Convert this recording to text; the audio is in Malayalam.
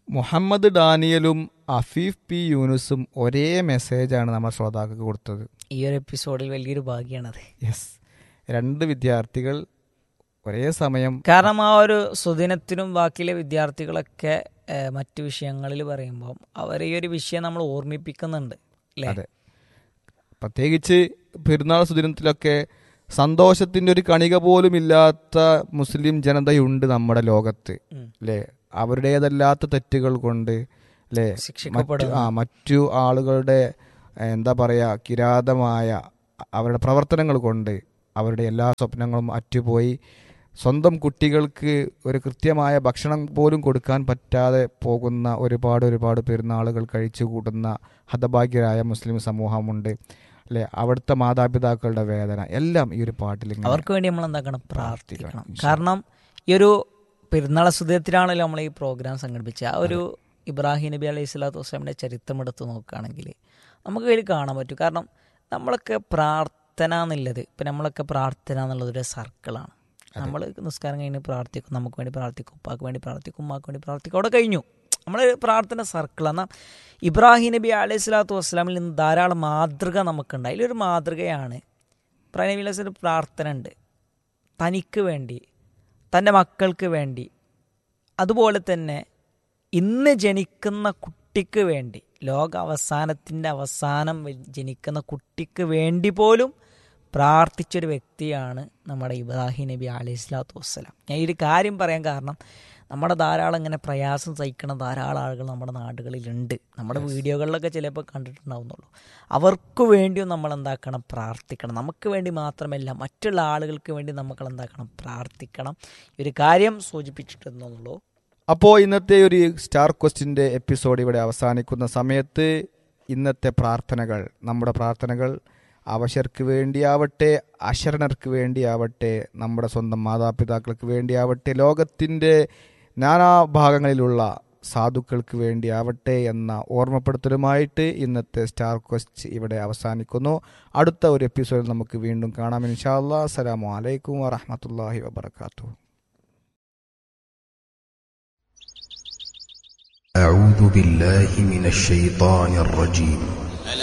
മുഹമ്മദ് ഡാനിയലും അഫീഫ് പി യൂനുസും ഒരേ മെസ്സേജാണ് നമ്മൾ ശ്രോതാക്കൾക്ക് കൊടുത്തത് ഈ ഒരു എപ്പിസോഡിൽ വലിയൊരു ഭാഗ്യമാണത് യെസ് രണ്ട് വിദ്യാർത്ഥികൾ ഒരേ സമയം കാരണം ആ ഒരു സുദിനത്തിനും ബാക്കിയിലെ വിദ്യാർത്ഥികളൊക്കെ ഏഹ്, മറ്റു വിഷയങ്ങളിൽ പറയുമ്പോൾ അവർ ഈ ഒരു വിഷയം നമ്മൾ ഓർമ്മിപ്പിക്കുന്നുണ്ട് അല്ലേ അതെ പ്രത്യേകിച്ച് പെരുന്നാൾ സുദിനത്തിലൊക്കെ സന്തോഷത്തിന്റെ ഒരു കണിക പോലും ഇല്ലാത്ത മുസ്ലിം ജനതയുണ്ട് നമ്മുടെ ലോകത്ത് ഉം. അല്ലേ അവരുടേതല്ലാത്ത തെറ്റുകൾ കൊണ്ട് അല്ലേ മറ്റു ശിക്ഷിക്കപ്പെടുന്നു ആ മറ്റു ആളുകളുടെ ഏഹ്, എന്താ പറയാ കിരാതമായ അവരുടെ പ്രവർത്തനങ്ങൾ കൊണ്ട് അവരുടെ എല്ലാ സ്വപ്നങ്ങളും അറ്റുപോയി സ്വന്തം കുട്ടികൾക്ക് ഒരു കൃത്യമായ ഭക്ഷണം പോലും കൊടുക്കാൻ പറ്റാതെ പോകുന്ന ഒരുപാട് ഒരുപാട് പെരുന്നാളുകൾ കഴിച്ചു കൂട്ടുന്ന ഹതഭാഗ്യരായ മുസ്ലിം സമൂഹമുണ്ട് അല്ലെ അവിടുത്തെ മാതാപിതാക്കളുടെ വേദന എല്ലാം ഈ ഒരു പാട്ടിൽ ഇങ്ങനെ അവർക്ക് വേണ്ടി നമ്മൾ എന്താക്കണം പ്രാർത്ഥിക്കണം പ്രാർത്ഥിക്കണം. കാരണം ഈ ഒരു പെരുന്നാൾ സുദിനത്തിലാണല്ലോ നമ്മൾ ഈ പ്രോഗ്രാം സംഘടിപ്പിച്ചത് ആ ഒരു ഇബ്രാഹിം നബി അലൈഹി സ്വലാത്തു വസ്ലാമിൻ്റെ ചരിത്രം എടുത്ത് നോക്കുകയാണെങ്കിൽ നമുക്ക് ഇതിൽ കാണാൻ പറ്റും കാരണം നമ്മളൊക്കെ പ്രാർത്ഥന എന്നുള്ളത് ഇപ്പം നമ്മളൊക്കെ പ്രാർത്ഥന എന്നുള്ളത് ഒരു സർക്കിളാണ് നമ്മൾ നിസ്കാരം കഴിഞ്ഞ് പ്രാർത്ഥിക്കും നമുക്ക് വേണ്ടി പ്രാർത്ഥിക്കും ഉപ്പാക്ക് വേണ്ടി പ്രാർത്ഥിക്കും ഉമ്മാക്ക് വേണ്ടി പ്രാർത്ഥിക്കും അവിടെ കഴിഞ്ഞു നമ്മൾ പ്രാർത്ഥന സർക്കിളാണ് എന്നാൽ ഇബ്രാഹിം നബി അലൈഹി സ്വലാത്തു വസ്സലാമിൽ നിന്ന് ധാരാളം മാതൃക നമുക്കുണ്ട് അതിലൊരു മാതൃകയാണ് ഇബ്രാഹിം നബി അലൈഹി സ്വലാം പ്രാർത്ഥന ഉണ്ട് തനിക്ക് വേണ്ടി തൻ്റെ മക്കൾക്ക് വേണ്ടി അതുപോലെ തന്നെ ഇന്ന് ജനിക്കുന്ന കുട്ടിക്ക് വേണ്ടി ലോക അവസാനത്തിൻ്റെ അവസാനം വ- ജനിക്കുന്ന കുട്ടിക്ക് വേണ്ടി പോലും പ്രാർത്ഥിച്ചൊരു വ്യക്തിയാണ് നമ്മുടെ ഇബ്രാഹിം നബി അലൈഹി സ്വലാത്തു വസ്സലാം ഞാൻ ഈ ഒരു കാര്യം പറയാൻ കാരണം നമ്മുടെ ധാരാളം ഇങ്ങനെ പ്രയാസം സഹിക്കുന്ന ധാരാളം ആളുകൾ നമ്മുടെ നാടുകളിലുണ്ട് നമ്മുടെ വീഡിയോകളിലൊക്കെ ചിലപ്പോൾ കണ്ടിട്ടുണ്ടാവുന്നുള്ളൂ അവർക്ക് വേണ്ടിയും നമ്മൾ എന്താക്കണം പ്രാർത്ഥിക്കണം നമുക്ക് വേണ്ടി മാത്രമല്ല മറ്റുള്ള ആളുകൾക്ക് വേണ്ടി നമുക്ക് എന്താക്കണം പ്രാർത്ഥിക്കണം ഈ ഒരു കാര്യം സൂചിപ്പിച്ചിട്ടുണ്ടെന്നുള്ളൂ അപ്പോൾ ഇന്നത്തെ ഒരു സ്റ്റാർ ക്വസ്റ്റിൻ്റെ എപ്പിസോഡ് ഇവിടെ അവസാനിക്കുന്ന സമയത്ത് ഇന്നത്തെ പ്രാർത്ഥനകൾ നമ്മുടെ പ്രാർത്ഥനകൾ അവശർക്ക് വേണ്ടിയാവട്ടെ അശരണർക്ക് വേണ്ടിയാവട്ടെ നമ്മുടെ സ്വന്തം മാതാപിതാക്കൾക്ക് വേണ്ടിയാവട്ടെ ലോകത്തിൻ്റെ നാനാഭാഗങ്ങളിലുള്ള സാധുക്കൾക്ക് വേണ്ടിയാവട്ടെ എന്ന ഓർമ്മപ്പെടുത്തലുമായിട്ട് ഇന്നത്തെ സ്റ്റാർ ക്വസ്റ്റ് ഇവിടെ അവസാനിക്കുന്നു അടുത്ത ഒരു എപ്പിസോഡിൽ നമുക്ക് വീണ്ടും കാണാം ഇൻഷാല്ലാ അസ്സലാമു അലൈക്കും വറഹമത്തല്ലാഹി വബർക്കാത്തു أعوذ بالله من الشيطان الرجيم